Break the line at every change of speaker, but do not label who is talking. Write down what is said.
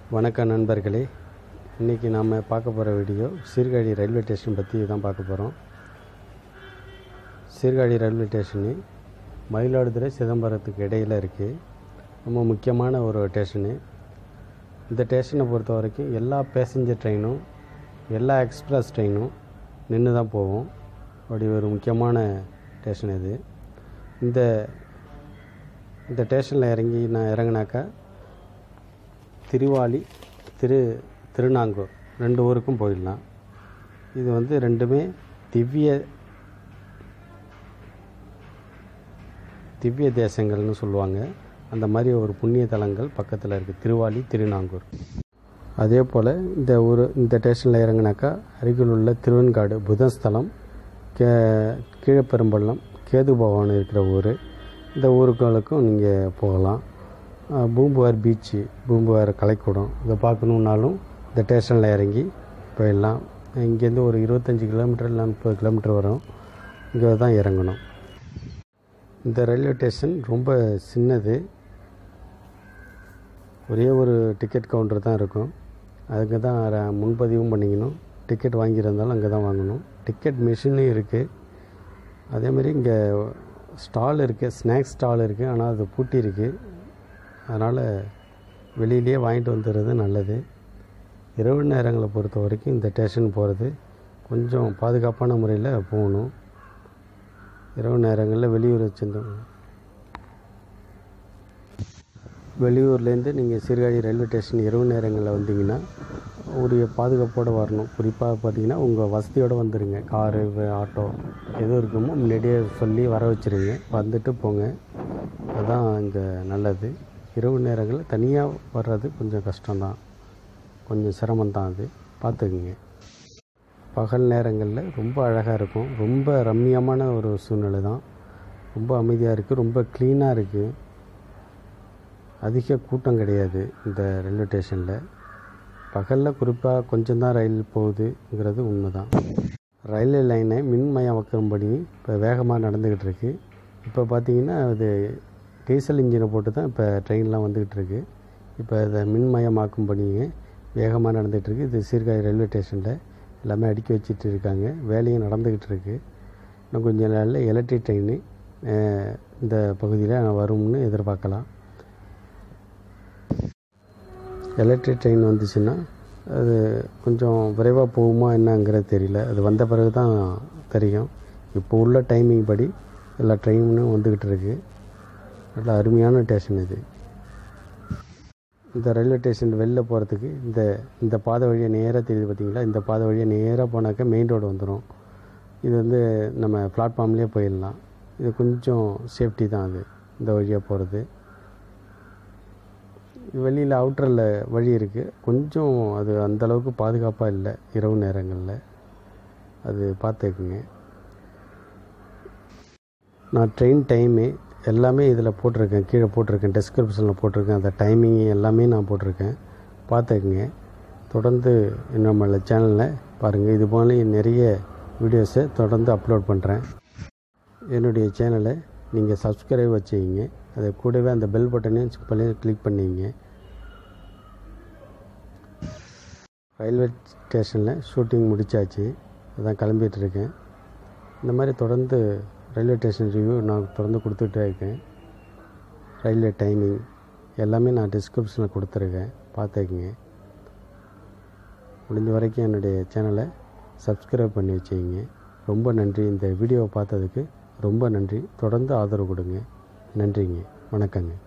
வணக்கம் நண்பர்களே இன்றைக்கி நாம் பார்க்க போகிற வீடியோ சீர்காழி ரயில்வே ஸ்டேஷன் பற்றி தான் பார்க்க போகிறோம் சீர்காழி ரயில்வே ஸ்டேஷனு மயிலாடுதுறை சிதம்பரத்துக்கு இடையில் இருக்குது ரொம்ப முக்கியமான ஒரு ஸ்டேஷனு இந்த ஸ்டேஷனை பொறுத்த வரைக்கும் எல்லா பேசஞ்சர் ட்ரெயினும் எல்லா எக்ஸ்பிரஸ் ட்ரெயினும் நின்று தான் போகும் அப்படி ஒரு முக்கியமான ஸ்டேஷன் இது இந்த இந்த ஸ்டேஷனில் இறங்கி நான் இறங்கினாக்கா திருவாலி திரு திருநாங்கூர் ரெண்டு ஊருக்கும் போயிடலாம் இது வந்து ரெண்டுமே திவ்ய திவ்ய தேசங்கள்னு சொல்லுவாங்க அந்த மாதிரி ஒரு புண்ணிய தலங்கள் பக்கத்தில் இருக்குது திருவாலி திருநாங்கூர் அதே போல் இந்த ஊர் இந்த ஸ்டேஷனில் இறங்கினாக்கா அருகில் உள்ள திருவெண்காடு புதன்ஸ்தலம் கே கீழப்பெரும்பள்ளம் கேது பகவான் இருக்கிற ஊர் இந்த ஊருக்களுக்கும் நீங்கள் போகலாம் அஹ் பூம்புகார் பீச்சு பூம்புகார் கலைக்கூடம் இதை பார்க்கணுன்னாலும் இந்த ஸ்டேஷனில் இறங்கி போயிடலாம் இங்கேருந்து ஒரு இருபத்தஞ்சி கிலோமீட்டர் இல்லை முப்பது கிலோமீட்டர் வரும் இங்கே தான் இறங்கணும் இந்த ரயில்வே ஸ்டேஷன் ரொம்ப சின்னது ஒரே ஒரு டிக்கெட் கவுண்டர் தான் இருக்கும் அதுக்கு தான் ர- முன்பதிவும் பண்ணிக்கணும் டிக்கெட் வாங்கியிருந்தாலும் அங்கே தான் வாங்கணும் டிக்கெட் மிஷினும் இருக்குது அதேமாதிரி இங்கே ஸ்டால் இருக்குது ஸ்நாக்ஸ் ஸ்டால் இருக்குது ஆனால் அது பூட்டி இருக்குது அதனால் வெளியிலேயே வாங்கிட்டு வந்துடுறது நல்லது இரவு நேரங்களை பொறுத்த வரைக்கும் இந்த ஸ்டேஷன் போகிறது கொஞ்சம் பாதுகாப்பான முறையில் போகணும் இரவு நேரங்களில் வெளியூர் வச்சிருந்தோம் வெளியூர்லேருந்து நீங்கள் சீர்காழி ரயில்வே ஸ்டேஷன் இரவு நேரங்களில் வந்தீங்கன்னா உரிய பாதுகாப்போடு வரணும் குறிப்பாக பார்த்தீங்கன்னா உங்கள் வசதியோடு வந்துடுங்க காரு வே- ஆட்டோ எது இருக்குமோ முன்னாடியே சொல்லி வர வச்சுருங்க வந்துட்டு போங்க அதுதான் இங்கே நல்லது இரவு நேரங்களில் தனியாக வர்றது கொஞ்சம் கஷ்டம்தான் கொஞ்சம் சிரமம்தான் அது பார்த்துக்குங்க பகல் நேரங்களில் ரொம்ப அழகாக இருக்கும் ரொம்ப ரம்மியமான ஒரு சூழ்நிலை தான் ரொம்ப அமைதியாக இருக்குது ரொம்ப க்ளீனாக இருக்குது அதிக கூட்டம் கிடையாது இந்த ரயில்வே ஸ்டேஷனில் பகலில் குறிப்பாக கொஞ்சம் தான் ரயில் போகுதுங்கிறது உண்மை தான் ரயில்வே லைனை மின்மயமாக்கும் பணி இப்போ வேகமாக நடந்துக்கிட்டு இருக்கு இப்போ பார்த்தீங்கன்னா அது டீசல் இன்ஜினை போட்டு தான் இப்போ ட்ரெயின்லாம் வந்துக்கிட்டு இருக்கு இப்போ இதை மின்மயமாக்கும் பணியை வேகமாக நடந்துகிட்டு இருக்கு இது சீர்காழி ரயில்வே ஸ்டேஷனில் எல்லாமே அடுக்கி வச்சிட்டு இருக்காங்க வேலையும் நடந்துக்கிட்டு இருக்கு இன்னும் கொஞ்ச நாளில் எலக்ட்ரிக் ட்ரெயின் இந்த பகுதியில் வரும்னு எதிர்பார்க்கலாம் எலக்ட்ரிக் ட்ரெயின் வந்துச்சுன்னா அது கொஞ்சம் விரைவாக போகுமா என்னங்கிறது தெரியல அது வந்த பிறகு தான் தெரியும் இப்போ உள்ள டைமிங் படி எல்லா ட்ரெயினும் வந்துக்கிட்டு இருக்கு நல்ல அருமையான ஸ்டேஷன் இது இந்த ரயில்வே ஸ்டேஷன் வெளில போகிறதுக்கு இந்த இந்த பாதை வழியாக நேராக தெரியுது பார்த்தீங்களா இந்த பாதை வழியாக நேராக போனாக்கா மெயின் ரோடு வந்துடும் இது வந்து நம்ம பிளாட்ஃபார்ம்லேயே போயிடலாம் இது கொஞ்சம் சேஃப்டி தான் அது இந்த வழியாக போகிறது வெளியில் அவுட்டரில் வழி இருக்குது கொஞ்சம் அது அந்த அளவுக்கு பாதுகாப்பாக இல்லை இரவு நேரங்களில் அது பார்த்துக்குங்க நான் ட்ரெயின் டைமு எல்லாமே இதில் போட்டிருக்கேன் கீழே போட்டிருக்கேன் டெஸ்கிரிப்ஷனில் போட்டிருக்கேன் அந்த டைமிங் எல்லாமே நான் போட்டிருக்கேன் பார்த்துக்குங்க தொடர்ந்து நம்மள சேனலில் பாருங்கள் இது போல நிறைய வீடியோஸை தொடர்ந்து அப்லோட் பண்ணுறேன் என்னுடைய சேனலை நீங்கள் சப்ஸ்கிரைப் வச்சுக்கிங்க அதை கூடவே அந்த பெல் பட்டனையும் பண்ணி கிளிக் பண்ணிங்க ரயில்வே ஸ்டேஷனில் ஷூட்டிங் முடிச்சாச்சு அதான் கிளம்பிட்டு இருக்கேன் இந்த மாதிரி தொடர்ந்து ரயில்வே ஸ்டேஷன் ரிவ்யூ நான் தொடர்ந்து கொடுத்துட்டே இருக்கேன் ரயில்வே டைமிங் எல்லாமே நான் டிஸ்கிரிப்ஷனில் கொடுத்துருக்கேன் பார்த்துக்குங்க முடிஞ்ச வரைக்கும் என்னுடைய சேனலை சப்ஸ்கிரைப் பண்ணி வச்சுக்கிங்க ரொம்ப நன்றி இந்த வீடியோவை பார்த்ததுக்கு ரொம்ப நன்றி தொடர்ந்து ஆதரவு கொடுங்க நன்றிங்க வணக்கங்க